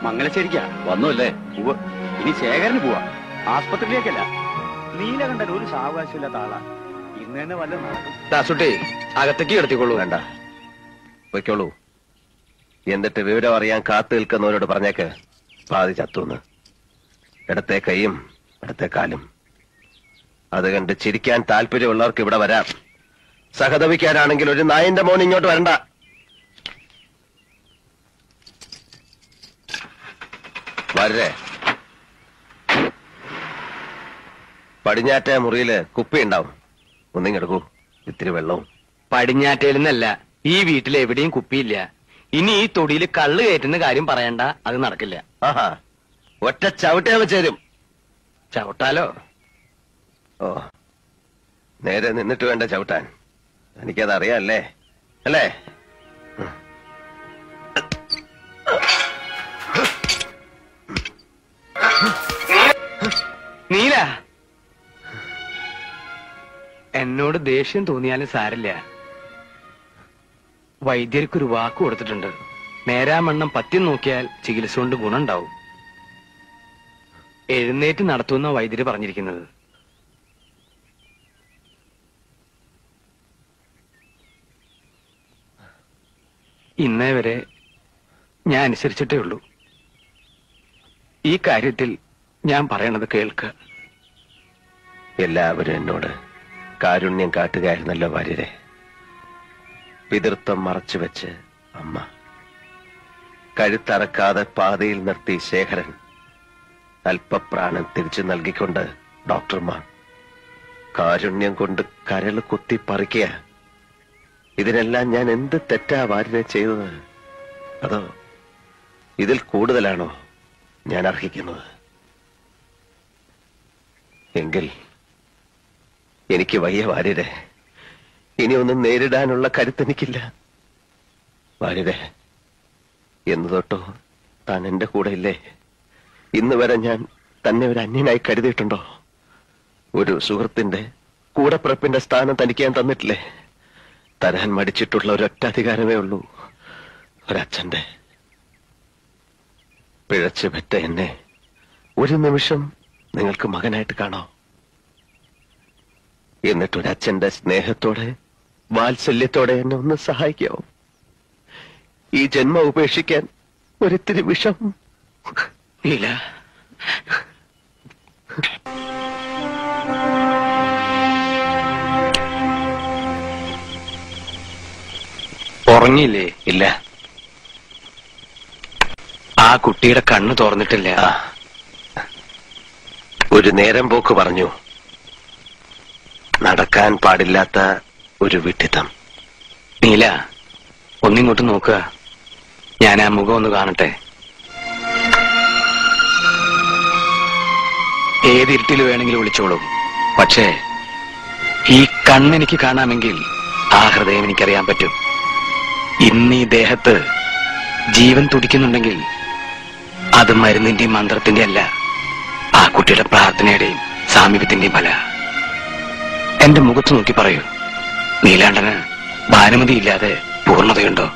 മംഗലശ്ശേരിക്കാ വന്നുല്ലേ ഉവ്വ്. ഇനി ശേഖരന് പോവാ ആസ്പത്രിയിലേക്കല്ല നീലകണ്ഠൻ ഒരു സാവകാശമില്ലാത്ത ആളാ ഇന്ന് തന്നെ വല്ല നടക്കും ദാസുട്ടി അകത്തേക്ക് കിടത്തിക്കോളൂ വേണ്ട വെക്കോളൂ എന്നിട്ട് വിവരം അറിയാൻ കാത്തു നിൽക്കുന്നവരോട് പറഞ്ഞേക്ക് പാതി ചത്തുന്ന് ഇടത്തെ കൈയും ഇടത്തെ കാലും അത് കണ്ട് ചിരിക്കാൻ താല്പര്യമുള്ളവർക്ക് ഇവിടെ വരാം സഹതപിക്കാനാണെങ്കിൽ ഒരു നായന്റെ മോൻ ഇങ്ങോട്ട് വരണ്ട വരേ പടിഞ്ഞാറ്റ മുറിയില് കുപ്പി ഉണ്ടാവും ഒന്നിങ്ങെടുക്കൂ ഇത്തിരി വെള്ളവും പടിഞ്ഞാറ്റയിൽ നിന്നല്ല ഈ വീട്ടിൽ എവിടെയും കുപ്പിയില്ല ഇനി ഈ തൊടിയിൽ കള്ള് കയറ്റുന്ന കാര്യം പറയണ്ട അത് നടക്കില്ല ആഹാ ഒറ്റ ചവിട്ടേ വെച്ചേരും ചവിട്ടാലോ ഓ നേരെ നിന്നിട്ട് വേണ്ട ചവിട്ടാൻ എനിക്കത് അറിയാല്ലേ അല്ലേ നീല എന്നോട് ദേഷ്യം തോന്നിയാലും സാരില്ല വൈദ്യർക്കൊരു വാക്ക് കൊടുത്തിട്ടുണ്ട് നേരാമണ്ണം പത്യം നോക്കിയാൽ ചികിത്സ കൊണ്ട് ഗുണമുണ്ടാവും എഴുന്നേറ്റ് നടത്തുന്ന വൈദ്യര് പറഞ്ഞിരിക്കുന്നത് ഇന്നേ വരെ ഞാൻ അനുസരിച്ചിട്ടേ ഉള്ളൂ ഈ കാര്യത്തിൽ ഞാൻ പറയണത് കേൾക്കുക എല്ലാവരും എന്നോട് കാരുണ്യം കാട്ടുകയായിരുന്നല്ലോ ഭാര്യരെ പിതൃത്വം മറച്ചു വെച്ച് അമ്മ കഴുത്തറക്കാതെ പാതയിൽ നിർത്തി ശേഖരൻ അല്പപ്രാണൻ തിരിച്ചു നൽകിക്കൊണ്ട് ഡോക്ടർമാർ കാരുണ്യം കൊണ്ട് കരള് കുത്തി പറിക്കുക ഇതിനെല്ലാം ഞാൻ എന്ത് തെറ്റാ ഭാര്യനെ ചെയ്തത് അതോ ഇതിൽ കൂടുതലാണോ ഞാൻ അർഹിക്കുന്നത് എങ്കിൽ എനിക്ക് വയ്യ വാര്യരെ ഇനി ഒന്നും നേരിടാനുള്ള കരുത്തെനിക്കില്ല വാര്യരെ എന്ന് തൊട്ടോ താൻ എന്റെ കൂടെ ഇല്ലേ ഇന്ന് വരെ ഞാൻ തന്നെ ഒരു അന്യനായി കരുതിയിട്ടുണ്ടോ ഒരു സുഹൃത്തിന്റെ കൂടപ്പിറപ്പിന്റെ സ്ഥാനം തനിക്ക് ഞാൻ തന്നിട്ടില്ലേ തരാൻ മടിച്ചിട്ടുള്ള ഒരൊറ്റ അധികാരമേ ഉള്ളൂ ഒരച്ഛന്റെ പിഴച്ചു പെറ്റ എന്നെ ഒരു നിമിഷം നിങ്ങൾക്ക് മകനായിട്ട് കാണാം എന്നിട്ട് ഒരു അച്ഛന്റെ സ്നേഹത്തോടെ വാത്സല്യത്തോടെ എന്നെ ഒന്ന് സഹായിക്കാവോ ഈ ജന്മം ഉപേക്ഷിക്കാൻ ഒരിത്തിരി വിഷം നീല ഉറങ്ങിയില്ലേ ഇല്ല ആ കുട്ടിയുടെ കണ്ണ് തുറന്നിട്ടില്ല ആ. ഒരു നേരം പോക്ക് പറഞ്ഞു നടക്കാൻ പാടില്ലാത്ത ഒരു വിഡിത്തം നീല ഒന്നിങ്ങോട്ട് നോക്കുക ഞാൻ ആ മുഖം ഒന്ന് കാണട്ടെ ഏത് ഇരുട്ടിൽ വേണമെങ്കിലും വിളിച്ചോളൂ പക്ഷേ ഈ കണ്ണെനിക്ക് കാണാമെങ്കിൽ ആ ഹൃദയം എനിക്കറിയാൻ പറ്റും ഇന്ന് ഈ ദേഹത്ത് ജീവൻ തുടിക്കുന്നുണ്ടെങ്കിൽ അത് മരുന്നിന്റെയും മന്ത്രത്തിന്റെ അല്ല ആ കുട്ടിയുടെ പ്രാർത്ഥനയുടെയും സാമീപ്യത്തിന്റെയും ഫല എന്റെ മുഖത്ത് നോക്കി പറയൂ നീലാണ്ടന് ഭാനുമതി ഇല്ലാതെ പൂർണ്ണതയുണ്ടോ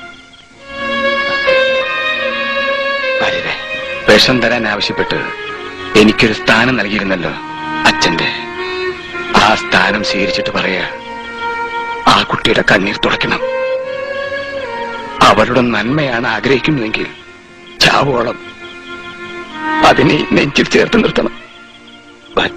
ഭാര്യരെ വിഷം തരാൻ ആവശ്യപ്പെട്ട് എനിക്കൊരു സ്ഥാനം നൽകിയിരുന്നല്ലോ അച്ഛന്റെ ആ സ്ഥാനം സ്വീകരിച്ചിട്ട് പറയാ ആ കുട്ടിയുടെ കണ്ണീർ തുടയ്ക്കണം അവരുടെ നന്മയാണ് ആഗ്രഹിക്കുന്നതെങ്കിൽ ചാവോളം അതിനെ നെഞ്ചിൽ ചേർത്ത് നിർത്തണം ഭാ-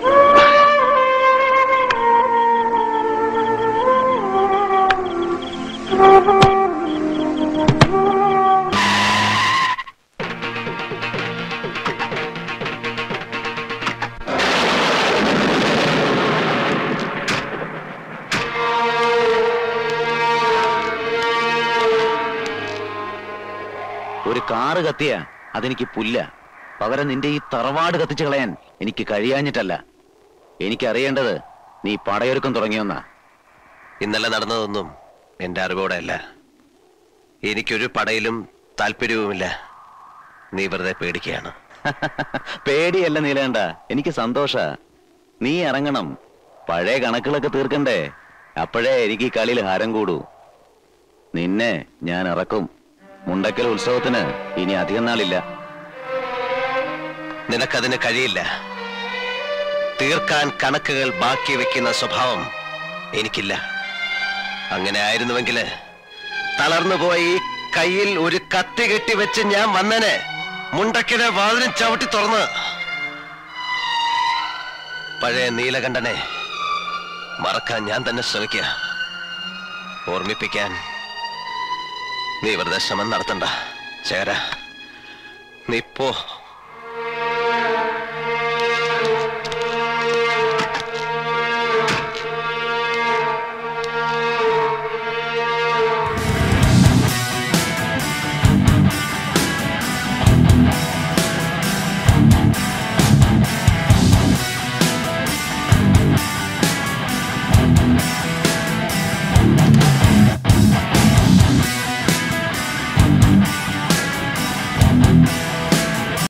ഒരു കാറ് കത്തിയ അതെനിക്ക് പുല്ല പകരം നിന്റെ ഈ തറവാട് കത്തിച്ചു കളയാൻ എനിക്ക് കഴിയാഞ്ഞിട്ടല്ല എനിക്കറിയേണ്ടത് നീ പടയൊരുക്കം തുടങ്ങിയൊന്നാ ഇന്നലെ നടന്നതൊന്നും എന്റെ അറിവോടെയല്ല എനിക്കൊരു പടയിലും താല്പര്യവുമില്ല നീ വെറുതെ പേടിക്കുകയാണ് പേടിയല്ല നീലേണ്ട എനിക്ക് സന്തോഷ നീ ഇറങ്ങണം പഴയ കണക്കുകളൊക്കെ തീർക്കണ്ടേ അപ്പോഴേ എനിക്ക് ഈ കളിയിൽ ഹാരം കൂടൂ നിന്നെ ഞാൻ ഇറക്കും മുണ്ടക്കൽ ഉത്സവത്തിന് ഇനി അധികം നാളില്ല നിനക്കതിന് കഴിയില്ല തീർക്കാൻ കണക്കുകൾ ബാക്കി വെക്കുന്ന സ്വഭാവം എനിക്കില്ല അങ്ങനെ ആയിരുന്നുവെങ്കില് തളർന്നുപോയി കയ്യിൽ ഒരു കത്തി കെട്ടി വെച്ച് ഞാൻ വന്നനെ മുണ്ടക്കിലെ വാതിലും ചവിട്ടി തുറന്ന് പഴയ നീലകണ്ഠനെ മറക്കാൻ ഞാൻ തന്നെ ശ്രമിക്കുക ഓർമ്മിപ്പിക്കാൻ നീ വെറുതെ ശ്രമം നടത്തണ്ട ചേര നീ പോ